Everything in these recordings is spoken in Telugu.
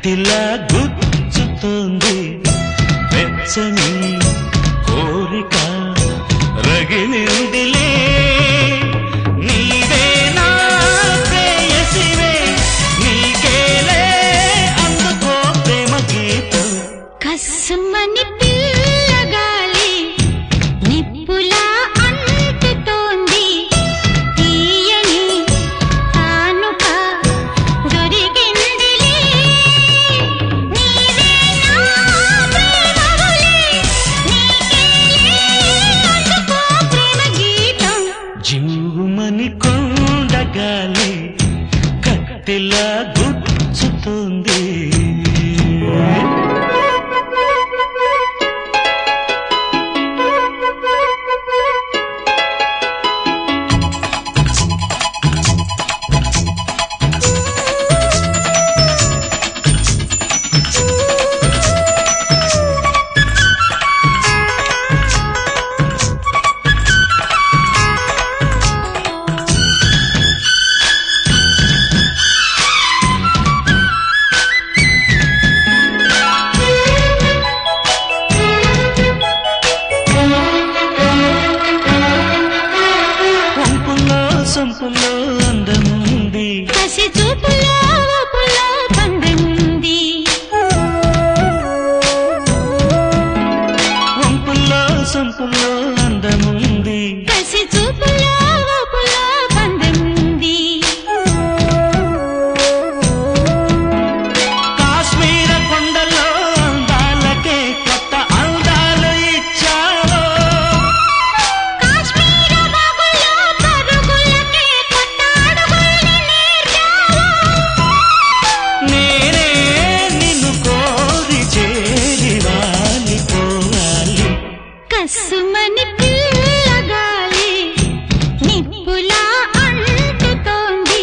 కత్తిలా గుచ్చుతోంది వెచ్చని కోరిక రగిలిందిలే నీవే నా ప్రేయసివే నీకేలే అందుకో ప్రేమ గీతం కస్సుమని పిల్లగాలి నిప్పులా అంటుతోంది తీయని కానుక దొరికిందిలే నీవే నా ప్రేమవలే నీకేలే అందుకో ప్రేమ గీతం జీవుమని కొండగాలి కత్తిలా గుచ్చుతోంది వంపుల్లో సొంపుల్లో అందముంది కసి చూపులో ఊపులో పండుంది వంపుల్లో సొంపుల్లో అందముంది కసి చూపులో ఊపులో పండుంది కాశ్మీర కొండల్లో అందాలకే కొత్త అందాలు ఇచ్చావో కాశ్మీర బాగుల్లో పరుగులకే కొత్త అడుగుల్ని నేర్చావు నేనే నిన్ను కోరి చేరి వాలిపోవాలి కసుమని పిల్లగాలి నిప్పులా అంటుతోంది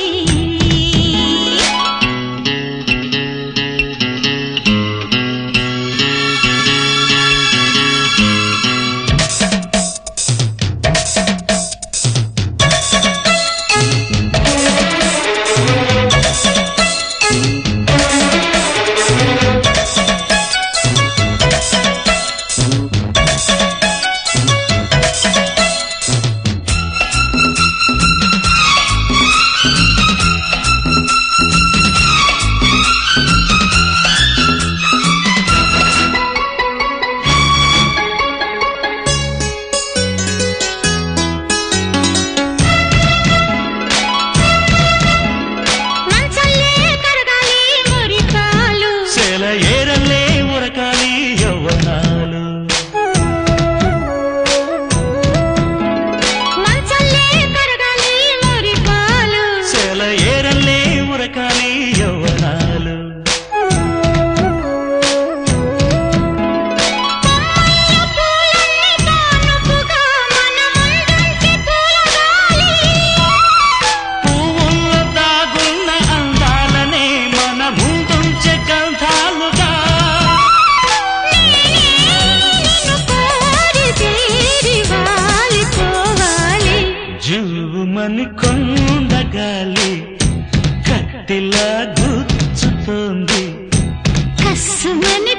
మంచల్లే కరగాలి మురికాలు సెల ఏరల్లే ఉరకాలి యవ్వనాలు మంచల్లే కరగాలి మురికాలు సెల ఏరల్లే ఉరకాలి యవ్వనాలు కొమ్మయ్య పూలన్నీ కానుపుగా మన ముందుంచి తూలగాలి పువ్వుల్లో దాగున్న అందాలనే మన ముందుంచే గంధాలుగా నిన్ను కోరి చేరి వాలిపోవాలి జువ్వుమని కొండగాలి కత్తిలా గుచ్చుతోంది కస్సుమని